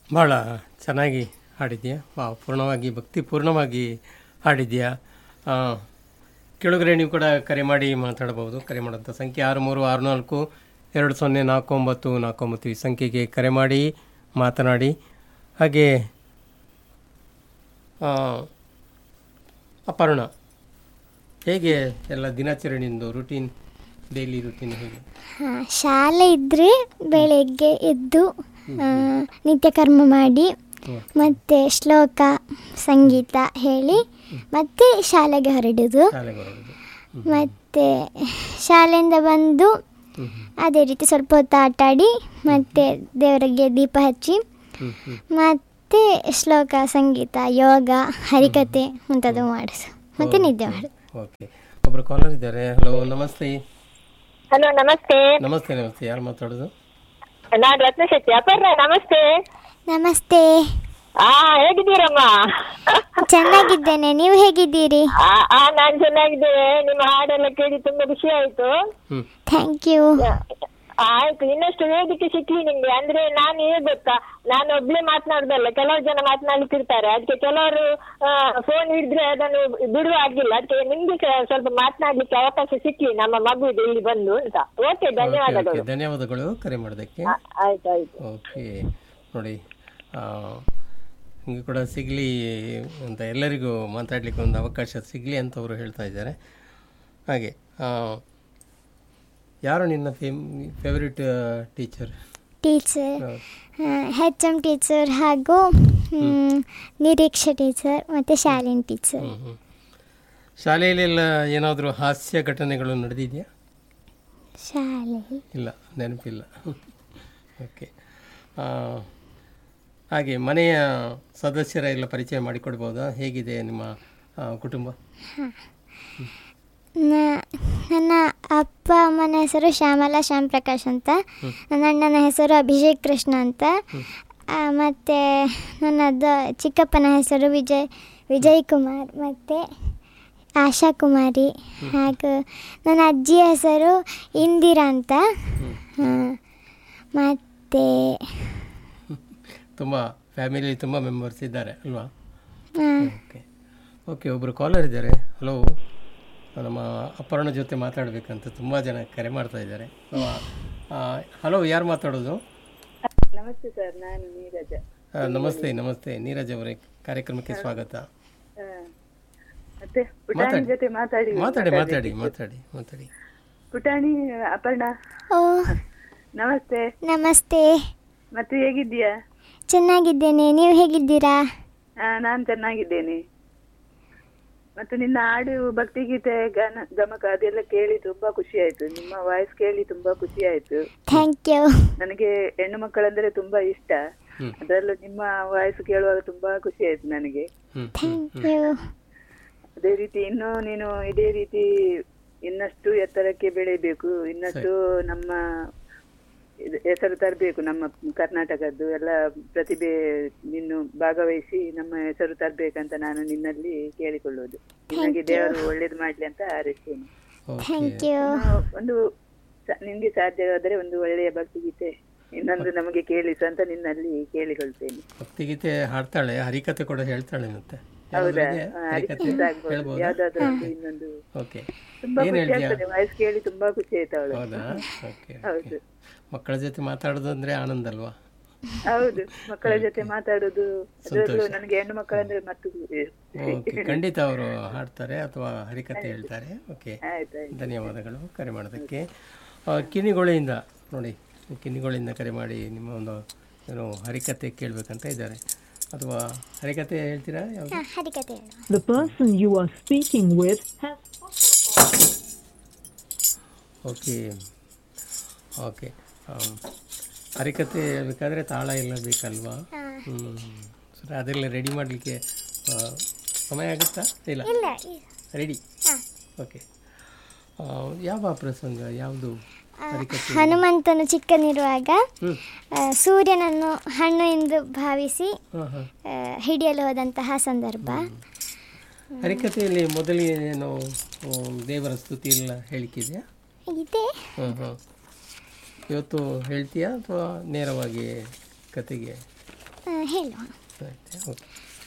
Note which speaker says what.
Speaker 1: ಭಾಳ ಚೆನ್ನಾಗಿ ಹಾಡಿದ್ಯಾ ವಾ ಪೂರ್ಣವಾಗಿ ಭಕ್ತಿಪೂರ್ಣವಾಗಿ ಹಾಡಿದ್ಯಾ ಆ, ಕೆಳಗರೆ ನೀವು ಕೂಡ ಕರೆ ಮಾಡಿ ಮಾತಾಡಬಹುದು ಕರೆ ಮಾಡೋಂಥ ಸಂಖ್ಯೆ ಆರು ಮೂರು ಆರು ನಾಲ್ಕು ಎರಡು ಸೊನ್ನೆ ನಾಲ್ಕು ಒಂಬತ್ತು ನಾಲ್ಕು ಒಂಬತ್ತು ಈ ಸಂಖ್ಯೆಗೆ ಕರೆ ಮಾಡಿ ಮಾತನಾಡಿ ಹಾಗೆ ಆ, ಅಪರ್ಣ ಹೇಗೆ ಎಲ್ಲ ದಿನಾಚರಣೆಯಿಂದ ರುಟೀನ್ ಡೈಲಿ ರುಟೀನ್ ಹೇಗೆ
Speaker 2: ಹಾ, ಶಾಲೆ ಇದ್ದರೆ ಬೆಳಗ್ಗೆ ಎದ್ದು ಆ, ನಿತ್ಯ ಕರ್ಮ ಮಾಡಿ
Speaker 1: ಹ್ಮ್.
Speaker 2: ಮತ್ತು ಶ್ಲೋಕ ಸಂಗೀತ ಹೇಳಿ ಮತ್ತೆ ಶಾಲೆಗೆ ಹೊರಡೋದು
Speaker 1: ಶಾಲೆಗೆ ಹೊರಡುದು
Speaker 2: ಮತ್ತು ಶಾಲೆಯಿಂದ ಬಂದು
Speaker 1: ಹ್ಮ್ ಹ್ಮ್
Speaker 2: ಅದೇ ರೀತಿ ಸ್ವಲ್ಪ ಹೊತ್ತು ಆಟ ಆಡಿ ಮತ್ತು ದೇವರಿಗೆ ದೀಪ ಹಚ್ಚಿ
Speaker 1: ಹ್ಮ್ ಹ್ಮ್
Speaker 2: ಮತ್ತು ಶ್ಲೋಕ ಸಂಗೀತ ಯೋಗ ಹರಿಕತೆ ಮುಂತಾದವು ಮಾಡಿಸು ಮತ್ತು ನಿದ್ದೆ ಮಾಡೋದು
Speaker 1: ಓಕೆ ಒಬ್ಬರು ಕಾಲರ್ ಇದ್ದಾರೆ ಹಲೋ ನಮಸ್ತೆ
Speaker 3: ಹಲೋ ನಮಸ್ತೆ
Speaker 1: ನಮಸ್ತೆ ನಮಸ್ತೆ ಯಾರು ಮಾತಾಡೋದು
Speaker 3: ನಾನು ರತ್ನಶೆಟ್ಟಿ ಅಪರ್ಣ ನಮಸ್ತೆ
Speaker 2: ನಮಸ್ತೆ
Speaker 3: ಆ ಹೇಗಿದ್ದೀರಮ್ಮ
Speaker 2: ಚೆನ್ನಾಗಿದ್ದೇನೆ ನೀವು ಹೇಗಿದ್ದೀರಿ
Speaker 3: ಆ ಆ, ನಾನ್ ಚೆನ್ನಾಗಿದ್ದೇನೆ ನಿಮ್ಮ ಹಾಡೆಲ್ಲ ಕೇಳಿ ತುಂಬಾ ಖುಷಿ ಆಯ್ತು
Speaker 1: ಹ್ಮ್
Speaker 2: ಥ್ಯಾಂಕ್ ಯು
Speaker 3: ಆಯ್ತು ಇನ್ನಷ್ಟು ವೇದಿಕೆ ಸಿಕ್ಲಿ ನಿಮ್ಗೆ ಅಂದ್ರೆ ನಾನು ಹೇಗ್ ಗೊತ್ತಾ ನಾನು ಒಬ್ಳೆ ಮಾತನಾಡುದಲ್ಲ ಕೆಲವು ಜನ ಮಾತನಾಡ್ಲಿಕ್ಕೆ ಇರ್ತಾರೆ ಅದಕ್ಕೆ ಕೆಲವರು ಫೋನ್ ಹಿಡಿದ್ರೆ ಅದನ್ನು ಬಿಡುವ ಆಗಿಲ್ಲ ಅದಕ್ಕೆ ನಿಮ್ಗೆ ಸ- ಸ್ವಲ್ಪ ಮಾತನಾಡ್ಲಿಕ್ಕೆ ಅವಕಾಶ ಸಿಕ್ಲಿ ನಮ್ಮ ಮಗು ಇದೆ ಇಲ್ಲಿ ಬಂದು ಅಂತ ಓಕೆ
Speaker 1: ಓಕೆ
Speaker 3: ಧನ್ಯವಾದಗಳು
Speaker 1: ಓಕೆ ಧನ್ಯವಾದಗಳು ಕರೆ ಮಾಡೋದಕ್ಕೆ
Speaker 3: ಆ, ಆಯ್ತು ಆಯ್ತು
Speaker 1: ಓಕೆ ನೋಡಿ ಆ, ನಿಮಗೆ ಕೂಡ ಸಿಗಲಿ ಅಂತ ಎಲ್ಲರಿಗೂ ಮಾತಾಡಲಿಕ್ಕೆ ಒಂದು ಅವಕಾಶ ಸಿಗಲಿ ಅಂತ ಅವರು ಹೇಳ್ತಾ ಇದ್ದಾರೆ ಹಾಗೆ ಆ, ಯಾರು ನಿನ್ನ fame favourite teacher
Speaker 2: teacher H M teacher ಹಾಗೂ ಮ್, ನಿರೀಕ್ಷೆ ಟೀಚರ್ ಮತ್ತು ಶಾಲಿನ್ ಟೀಚರ್
Speaker 1: ಹ್ಞೂ ಹ್ಞೂ ಶಾಲೆಯಲ್ಲೆಲ್ಲ ಏನಾದರೂ ಹಾಸ್ಯ ಘಟನೆಗಳು ನಡೆದಿದೆಯಾ
Speaker 2: ಶಾಲೆ
Speaker 1: ಇಲ್ಲ ನೆನಪಿಲ್ಲ ಓಕೆ ಹಾಗೆ ಮನೆಯ ಸದಸ್ಯರ ಎಲ್ಲ ಪರಿಚಯ ಮಾಡಿಕೊಡ್ಬೋದಾ ಹೇಗಿದೆ ನಿಮ್ಮ ಆ, ಕುಟುಂಬ
Speaker 2: ನ- ನನ್ನ ಅಪ್ಪ ಅಮ್ಮನ ಹೆಸರು ಶ್ಯಾಮಲಾ ಶ್ಯಾಮ್ ಪ್ರಕಾಶ್ ಅಂತ ನನ್ನ ಅಣ್ಣನ ಹೆಸರು ಅಭಿಷೇಕ್ ಕೃಷ್ಣ ಅಂತ ಆ, ಮತ್ತು ನನ್ನ ದ- ಚಿಕ್ಕಪ್ಪನ ಹೆಸರು ವಿಜಯ್ ವಿಜಯ್ ಕುಮಾರ್ ಮತ್ತು ಆಶಾ ಕುಮಾರಿ ಹಾಗೂ ನನ್ನ ಅಜ್ಜಿಯ ಹೆಸರು ಇಂದಿರಾ ಅಂತ ಮತ್ತು
Speaker 1: ತುಂಬ ಫ್ಯಾಮಿಲಿ ತುಂಬ ಮೆಂಬರ್ಸ್ ಇದ್ದಾರೆ ಅಲ್ವಾ ಓಕೆ ಓಕೆ ಒಬ್ಬರು ಕಾಲರ್ ಇದ್ದಾರೆ ಹಲೋ ನಮ್ಮ ಅಪರ್ಣ ಜೊತೆ ಮಾತಾಡಬೇಕಂತ ತುಂಬ ಜನ ಕರೆ ಮಾಡ್ತಾ ಇದ್ದಾರೆ ಹಲೋ ಯಾರು ಮಾತಾಡೋದು
Speaker 4: ನಮಸ್ತೆ ಸರ್ ನಾನು ನೀರಜ
Speaker 1: ಆ, ನಮಸ್ತೆ ನಮಸ್ತೆ ನೀರಜ್ ಅವರೇ ಕಾರ್ಯಕ್ರಮಕ್ಕೆ ಸ್ವಾಗತ
Speaker 4: ಆ, ಮತ್ತೆ ಪುಟಾಣಿ
Speaker 1: ಮಾತಾಡಿ.
Speaker 4: ಜೊತೆ ಮಾತಾಡಿ
Speaker 1: ಮಾತಾಡಿ ಮಾತಾಡಿ ಮಾತಾಡಿ ಮಾತಾಡಿ
Speaker 4: ಪುಟಾಣಿ ಅಪರ್ಣ
Speaker 2: ಓ
Speaker 4: ನಮಸ್ತೆ
Speaker 2: ನಮಸ್ತೆ
Speaker 4: ಮತ್ತೆ ಹೇಗಿದ್ದೀಯಾ
Speaker 2: ಚೆನ್ನಾಗಿದ್ದೇನೆ ನೀವು ಹೇಗಿದ್ದೀರಾ
Speaker 4: ಆ, ನಾನ್ ಚೆನ್ನಾಗಿದ್ದೇನೆ ಮತ್ತು ನಿನ್ನ ಹಾಡು ಭಕ್ತಿಗೀತೆ ಗನ ಗಮಕ ಅದೆಲ್ಲ ಕೇಳಿ ತುಂಬಾ ಖುಷಿ ಆಯ್ತು ನಿಮ್ಮ ವಾಯ್ಸ್ ಕೇಳಿ ತುಂಬಾ ಖುಷಿ ಆಯ್ತು
Speaker 2: ಥ್ಯಾಂಕ್ ಯು
Speaker 4: ನನಗೆ ಹೆಣ್ಣು ಮಕ್ಕಳಂದ್ರೆ ತುಂಬಾ ಇಷ್ಟ
Speaker 1: ಹ್ಮ್.
Speaker 4: ಅದರಲ್ಲೂ ನಿಮ್ಮ ವಾಯ್ಸ್ ಕೇಳುವಾಗ ತುಂಬಾ ಖುಷಿ ಆಯ್ತು ನನಗೆ
Speaker 1: ಹ್ಞೂ
Speaker 2: ಥ್ಯಾಂಕ್ ಯು
Speaker 4: ಅದೇ ರೀತಿ ಇನ್ನು ನೀನು ಇದೇ ರೀತಿ ಇನ್ನಷ್ಟು ಎತ್ತರಕ್ಕೆ ಬೆಳಿಬೇಕು ಇನ್ನಷ್ಟು ನಮ್ಮ ಇದು ಹೆಸರು ತರಬೇಕು ನಮ್ಮ ಕರ್ನಾಟಕದ್ದು ಎಲ್ಲ ಪ್ರತಿಭೆ ನೀನು ಭಾಗವಹಿಸಿ ನಮ್ಮ ಹೆಸರು ತರಬೇಕಂತ ನಾನು ನಿನ್ನಲ್ಲಿ ಕೇಳಿಕೊಳ್ಳುವುದು ನಿನಗೆ ದೇವರು ಒಳ್ಳೇದು ಮಾಡ್ಲಿ ಅಂತ ಹಾರೈಸ್ತೇನೆ
Speaker 1: ಓಕೆ
Speaker 2: ಥ್ಯಾಂಕ್ ಯು
Speaker 4: ಇನ್ನು ಒಂದು ಸ- ನಿನ್ಗೆ ಸಾಧ್ಯವಾದರೆ ಒಂದು ಒಳ್ಳೆಯ ಭಕ್ತಿಗೀತೆ ಇನ್ನೊಂದು ನಮಗೆ ಕೇಳಿಸು ಅಂತ ನಿನ್ನಲ್ಲಿ ಕೇಳಿಕೊಳ್ತೇನೆ
Speaker 1: ಭಕ್ತಿಗೀತೆ ಹಾಡ್ತಾಳೆ ಹರಿಕತೆ ಕೂಡ ಹೇಳ್ತಾಳೆ ಮತ್ತೆ
Speaker 4: ಹೌದಾ
Speaker 1: ಯಾವ್ದಾದ್ರು ಇದೆಯಾ?
Speaker 4: ಆ,
Speaker 1: ಹರಿಕತೆ
Speaker 4: ಅರಿಶಿನ ಆಗ್ಬೋದು.
Speaker 1: ಹೇಳ್ಬೋದಾ
Speaker 4: ಯಾವ್ದಾದ್ರು ಒಂದು ಇನ್ನೊಂದು
Speaker 1: ಓಕೆ
Speaker 4: ತುಂಬಾ
Speaker 1: ಏನ್
Speaker 4: ಖುಷಿ
Speaker 1: ಹೇಳ್ತೀಯಾ
Speaker 4: ಆಗ್ತದೆ ವಾಯ್ಸ್ ಕೇಳಿ ತುಂಬಾ ಖುಷಿ ಆಯ್ತು ಅವಳು
Speaker 1: ಹೌದಾ ಓಕೆ
Speaker 4: ಹೌದು
Speaker 1: ಮಕ್ಕಳ ಜೊತೆ ಮಾತಾಡೋದು ಅಂದ್ರೆ ಆನಂದ ಅಲ್ವಾ
Speaker 4: ಹೌದು ಮಕ್ಕಳ ಜೊತೆ ಮಾತಾಡೋದು ಅದರಲ್ಲೂ
Speaker 1: ಸಂತೋಷ.
Speaker 4: ನನಗೆ ಹೆಣ್ಣು ಮಕ್ಕಳಂದ್ರೆ ಮತ್ತು
Speaker 1: ಓಕೆ ಖಂಡಿತ ಅವರು ಹಾಡ್ತಾರೆ ಅಥವಾ ಹರಿಕತೆ ಹೇಳ್ತಾರೆ ಓಕೆ
Speaker 4: ಆಯ್ತಾಯ್ತು
Speaker 1: ಧನ್ಯವಾದಗಳು ಕರೆ ಮಾಡೋದಕ್ಕೆ ಆ, ಕಿನಿಗೊಳೆಯಿಂದ ನೋಡಿ ಕಿನಿಗೊಳೆಯಿಂದ ಕರೆ ಮಾಡಿ ನಿಮ್ಮ ಒಂದು ಏನು ಹರಿಕತೆ ಕೇಳಬೇಕಂತ ಇದ್ದಾರೆ ಅಥವಾ ಹರಿಕತೆ ಹೇಳ್ತೀರಾ ಯಾವುದು
Speaker 2: ಹರಿಕತೆ ಹೇಳು
Speaker 5: The person you are speaking with has
Speaker 1: okay okay ಹರಿಕತೆ ಹೇಳ್ಬೇಕಾದ್ರೆ ತಾಳ ಎಲ್ಲ ಬೇಕಲ್ವಾ ಹ್ಞೂ ಸರಿ ಅದೆಲ್ಲ ರೆಡಿ ಮಾಡಲಿಕ್ಕೆ ಸಮಯ ಆಗುತ್ತಾ ಇಲ್ಲ
Speaker 2: ಇಲ್ಲ
Speaker 1: ರೆಡಿ ಓಕೆ ಯಾವ ಪ್ರಸಂಗ ಯಾವುದು ಹರಿಕತೆ
Speaker 2: ಹನುಮಂತನು ಚಿಕ್ಕನಿರುವಾಗ
Speaker 1: ಹ್ಞೂ
Speaker 2: ಆ, ಸೂರ್ಯನನ್ನು ಹಣ್ಣು ಎಂದು ಭಾವಿಸಿ
Speaker 1: ಹಾಂ ಹಾಂ
Speaker 2: ಆ, ಹಿಡಿಯಲು ಹೋದಂತಹ ಸಂದರ್ಭ
Speaker 1: ಹರಿಕತೆಯಲ್ಲಿ ಮೊದಲಿನೇನು ದೇವರ ಸ್ತುತಿ ಎಲ್ಲ ಹೇಳಿಕಿದೆಯಾ
Speaker 2: ಇದೆ
Speaker 1: ಹಾಂ ಹಾಂ ಇವತ್ತು ಹೇಳ್ತೀಯಾ ಅಥವಾ ನೇರವಾಗಿ ಕತೆಗೆ
Speaker 2: ಆ, ಹೇಳುವ
Speaker 1: ಆಯ್ತು ಓಕೆ